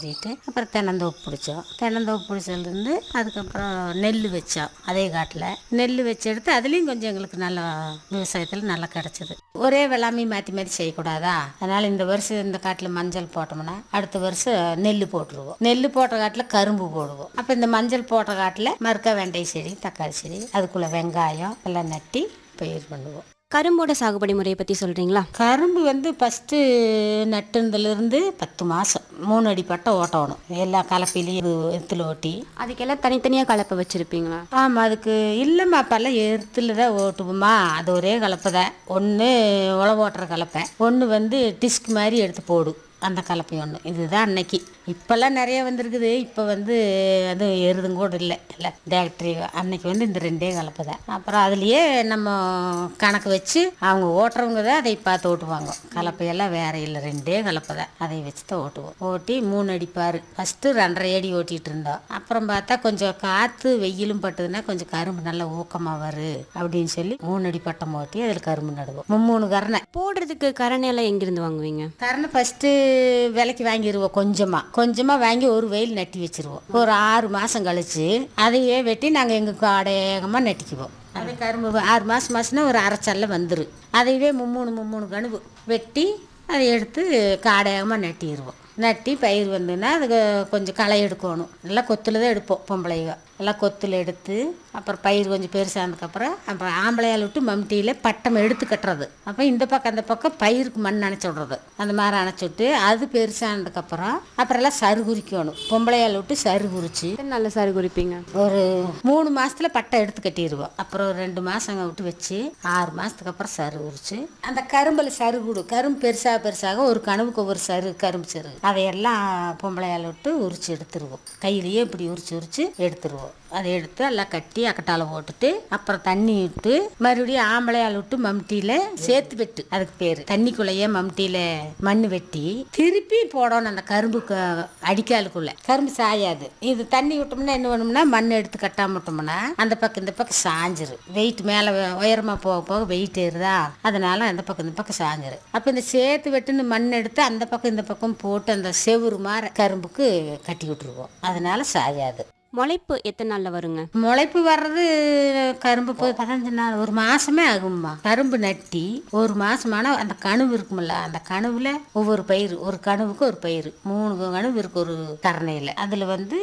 சொல்லிட்டு அப்புறம் தென்னந்தோப்பு பிடிச்சோம் தென்னந்தோப்பு பிடிச்சதுலேருந்து அதுக்கப்புறம் நெல் வச்சோம் அதே காட்டில் நெல் வச்சு எடுத்து அதுலேயும் கொஞ்சம் எங்களுக்கு நல்லா விவசாயத்தில் நல்லா கிடச்சிது ஒரே வெள்ளாமை மாற்றி மாற்றி செய்யக்கூடாதா அதனால் இந்த வருஷம் இந்த காட்டில் மஞ்சள் போட்டோம்னா அடுத்த வருஷம் நெல் போட்டுருவோம் நெல் போட்ட காட்டில் கரும்பு போடுவோம் அப்போ இந்த மஞ்சள் போட்ட காட்டில் மறுக்க வெண்டை செடி தக்காளி செடி அதுக்குள்ளே வெங்காயம் எல்லாம் நட்டி பயிர் பண்ணுவோம் கரும்போட சாகுபடி முறையை பற்றி சொல்கிறீங்களா கரும்பு வந்து ஃபஸ்ட்டு நட்டுனதுலேருந்து பத்து மாதம் மூணு அடி பட்டம் ஓட்டணும் எல்லா கலப்பிலையும் எத்தில் ஓட்டி அதுக்கெல்லாம் தனித்தனியாக கலப்பை வச்சுருப்பீங்களா ஆமாம் அதுக்கு இல்லைம்மா அப்போல்லாம் எருத்தில் தான் ஓட்டுவோம்மா அது ஒரே கலப்பை தான் ஒன்று உழவு ஓட்டுற கலப்பை ஒன்று வந்து டிஸ்க் மாதிரி எடுத்து போடும் அந்த கலப்பை ஒன்று இதுதான் அன்னைக்கு இப்போல்லாம் நிறைய வந்திருக்குது இப்போ வந்து அது எருதும் கூட இல்லை இல்லை டேக்ட்ரி அன்னைக்கு வந்து இந்த ரெண்டே கலப்பை தான் அப்புறம் அதுலேயே நம்ம கணக்கு வச்சு அவங்க ஓட்டுறவங்க தான் அதை பார்த்து ஓட்டுவாங்க கலப்பையெல்லாம் வேற இல்லை ரெண்டே கலப்பை தான் அதை வச்சு தான் ஓட்டுவோம் ஓட்டி மூணு அடிப்பார் ஃபஸ்ட்டு ரெண்டரை அடி ஓட்டிகிட்டு இருந்தோம் அப்புறம் பார்த்தா கொஞ்சம் காற்று வெயிலும் பட்டதுன்னா கொஞ்சம் கரும்பு நல்லா ஊக்கமாக வரும் அப்படின்னு சொல்லி மூணு அடி பட்டம் ஓட்டி அதில் கரும்பு நடுவோம் மும்மூணு கரணை போடுறதுக்கு கரணையெல்லாம் எங்கேருந்து வாங்குவீங்க கரணை ஃபஸ்ட்டு விலைக்கு வாங்கிடுவோம் கொஞ்சமாக கொஞ்சமாக வாங்கி ஒரு வெயில் நட்டி வச்சிருவோம் ஒரு ஆறு மாதம் கழிச்சு அதையே வெட்டி நாங்கள் எங்கள் காடேகமாக நட்டிக்குவோம் அதே கரும்பு ஆறு மாதம் மாதம்னா ஒரு அரைச்சல்ல வந்துடும் அதையவே மும்மூணு மும்மூணு கணுவு வெட்டி அதை எடுத்து காடேகமாக நட்டிடுவோம் நட்டி பயிர் வந்துன்னா அதுக்கு கொஞ்சம் களை எடுக்கணும் நல்லா கொத்தில் தான் எடுப்போம் பொம்பளைங்க நல்லா கொத்தில் எடுத்து அப்புறம் பயிர் கொஞ்சம் பெருசானதுக்கப்புறம் அப்புறம் ஆம்பளையால் விட்டு மம்டியில் பட்டம் எடுத்து கட்டுறது அப்போ இந்த பக்கம் அந்த பக்கம் பயிருக்கு மண் அணைச்சி விட்றது அந்த மாதிரி அணைச்சி விட்டு அது பெருசானதுக்கப்புறம் அப்புறம் எல்லாம் சரு குறிக்கணும் பொம்பளையால் விட்டு சரு குறிச்சு நல்ல சாறு குறிப்பீங்க ஒரு மூணு மாசத்துல பட்டை எடுத்து கட்டிடுவோம் அப்புறம் ஒரு ரெண்டு மாசங்க விட்டு வச்சு ஆறு மாசத்துக்கு அப்புறம் சரு உரிச்சு அந்த கரும்புல சரு கூடு கரும்பு பெருசாக பெருசாக ஒரு கனவுக்கு ஒரு சரு கரும்பு சரு அதையெல்லாம் பொம்பளையால் விட்டு உரிச்சு எடுத்துருவோம் கையிலேயே இப்படி உரிச்சு உரிச்சு எடுத்துருவோம் அதை எடுத்து எல்லாம் கட்டி அக்கட்டால போட்டுட்டு அப்புறம் தண்ணி விட்டு மறுபடியும் ஆம்பளையால் விட்டு மம்டியில் சேர்த்து வெட்டு அதுக்கு பேர் தண்ணிக்குள்ளேயே மம்டியில் மண் வெட்டி திருப்பி போடணும் அந்த கரும்பு க- அடிக்காலுக்குள்ள கரும்பு சாயாது இது தண்ணி விட்டோம்னா என்ன பண்ணோம்னா மண் எடுத்து கட்டாம விட்டோம்னா அந்த பக்கம் இந்த பக்கம் சாஞ்சிரு வெயிட் மேலே உயரமா போக போக வெயிட் ஏறுதா அதனால அந்த பக்கம் இந்த பக்கம் சாஞ்சிரு அப்போ இந்த சேர்த்து வெட்டுன்னு மண் எடுத்து அந்த பக்கம் இந்த பக்கம் போட்டு அந்த செவுரு மாதிரி கரும்புக்கு கட்டி விட்டுருவோம் அதனால சாயாது முளைப்பு எத்தனை நாளில் வருங்க முளைப்பு வர்றது கரும்பு போய் பதினஞ்சு நாள் ஒரு மாசமே ஆகும்மா கரும்பு நட்டி ஒரு மாசமான அந்த கணுவு இருக்கும்ல அந்த கணுவுல ஒவ்வொரு பயிர் ஒரு கணுவுக்கு ஒரு பயிர் மூணு கணுவு இருக்கு ஒரு கரணையில அதுல வந்து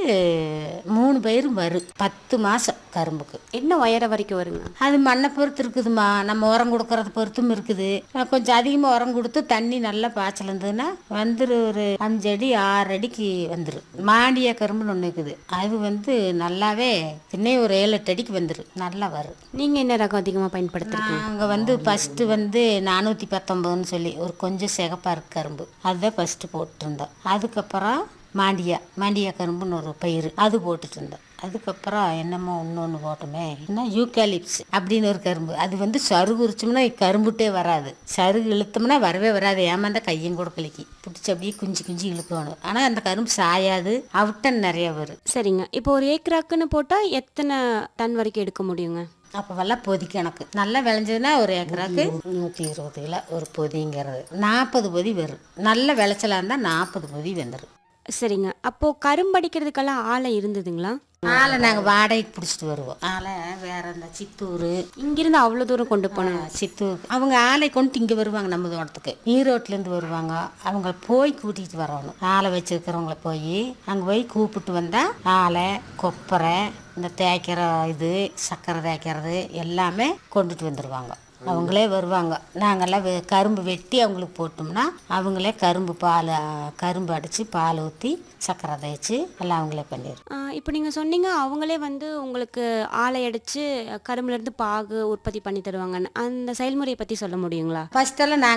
மூணு பயிரும் வரும் பத்து மாசம் கரும்புக்கு என்ன உயர வரைக்கும் வருங்க அது மண்ணை பொறுத்து இருக்குதுமா நம்ம உரம் கொடுக்கறத பொறுத்தும் இருக்குது அஹ் கொஞ்சம் அதிகமாக உரம் கொடுத்து தண்ணி நல்லா பாய்ச்சல் இருந்ததுன்னா வந்துரு ஒரு அஞ்சு அடி ஆறு அடிக்கு வந்துடும் மாடிய கரும்புன்னு ஒன்று இருக்குது அது வந்து நல்லாவே இன்னும் ஒரு ஏழு எட்டு அடிக்கு வந்துடும் நல்லா வரும் நீங்கள் என்ன ரகம் அதிகமாக பயன்படுத்துறீங்க நாங்கள் வந்து ஃபஸ்ட்டு வந்து நானூற்றி பத்தொம்போதுன்னு சொல்லி ஒரு கொஞ்சம் சிகப்பா இருக்கு கரும்பு அதுதான் ஃபஸ்ட்டு போட்டுருந்தோம் அதுக்கப்புறம் மாண்டியா மாண்டியா கரும்புன்னு ஒரு பயிர் அது போட்டுட்டு இருந்தோம் அதுக்கப்புறம் என்னமோ இன்னொன்று போட்டோமே என்ன யூக்காலிப்ஸ் அப்படின்னு ஒரு கரும்பு அது வந்து சருகு உரிச்சோம்னா கரும்புட்டே வராது சருகு இழுத்தோம்னா வரவே வராது ஏமாந்தா கையும் கூட கலிக்கி பிடிச்சி அப்படியே குஞ்சு குஞ்சு இழுக்கணும் ஆனால் அந்த கரும்பு சாயாது அவுட்டன் நிறைய வரும் சரிங்க இப்போ ஒரு ஏக்கராக்குன்னு போட்டால் எத்தனை டன் வரைக்கும் எடுக்க முடியுங்க அப்போவெல்லாம் பொதி கணக்கு நல்லா விளைஞ்சதுன்னா ஒரு ஏக்கராக்கு நூற்றி இருபது கிலோ ஒரு பொதிங்கிறது நாற்பது பொதி வரும் நல்ல விளைச்சலாக இருந்தால் நாற்பது பொதி வந்துடும் சரிங்க அப்போது கரும்படிக்கிறதுக்கெல்லாம் ஆளை இருந்ததுங்களா ஆளை நாங்கள் வாடகைக்கு பிடிச்சிட்டு வருவோம் ஆளை வேற இந்த சித்தூர் இங்கிருந்து அவ்வளோ தூரம் கொண்டு போனோம் சித்தூர் அவங்க ஆளை கொண்டு இங்கே வருவாங்க நம்ம தோட்டத்துக்கு ஈரோட்லேருந்து வருவாங்க அவங்க போய் கூட்டிகிட்டு வரணும் ஆளை வச்சிருக்கிறவங்கள போய் அங்கே போய் கூப்பிட்டு வந்தால் ஆளை கொப்பரை இந்த தேய்க்கிற இது சர்க்கரை தேய்க்கிறது எல்லாமே கொண்டுட்டு வந்துடுவாங்க அவங்களே வருவாங்க நாங்கெல்லாம் வெ- கரும்பு வெட்டி அவங்களுக்கு போட்டோம்னா அவங்களே கரும்பு பால் ஆ, கரும்பு அடித்து பால் ஊற்றி சர்க்கரை தேய்ச்சி எல்லாம் அவங்களே பண்ணிடுவோம் இப்போ நீங்கள் சொன்னீங்க அவங்களே வந்து உங்களுக்கு ஆளை அடித்து கரும்புலேருந்து பாகு உற்பத்தி பண்ணி தருவாங்கன்னு அந்த செயல்முறையை பற்றி சொல்ல முடியுங்களா ஃபஸ்ட்டெல்லாம் நாங்கள்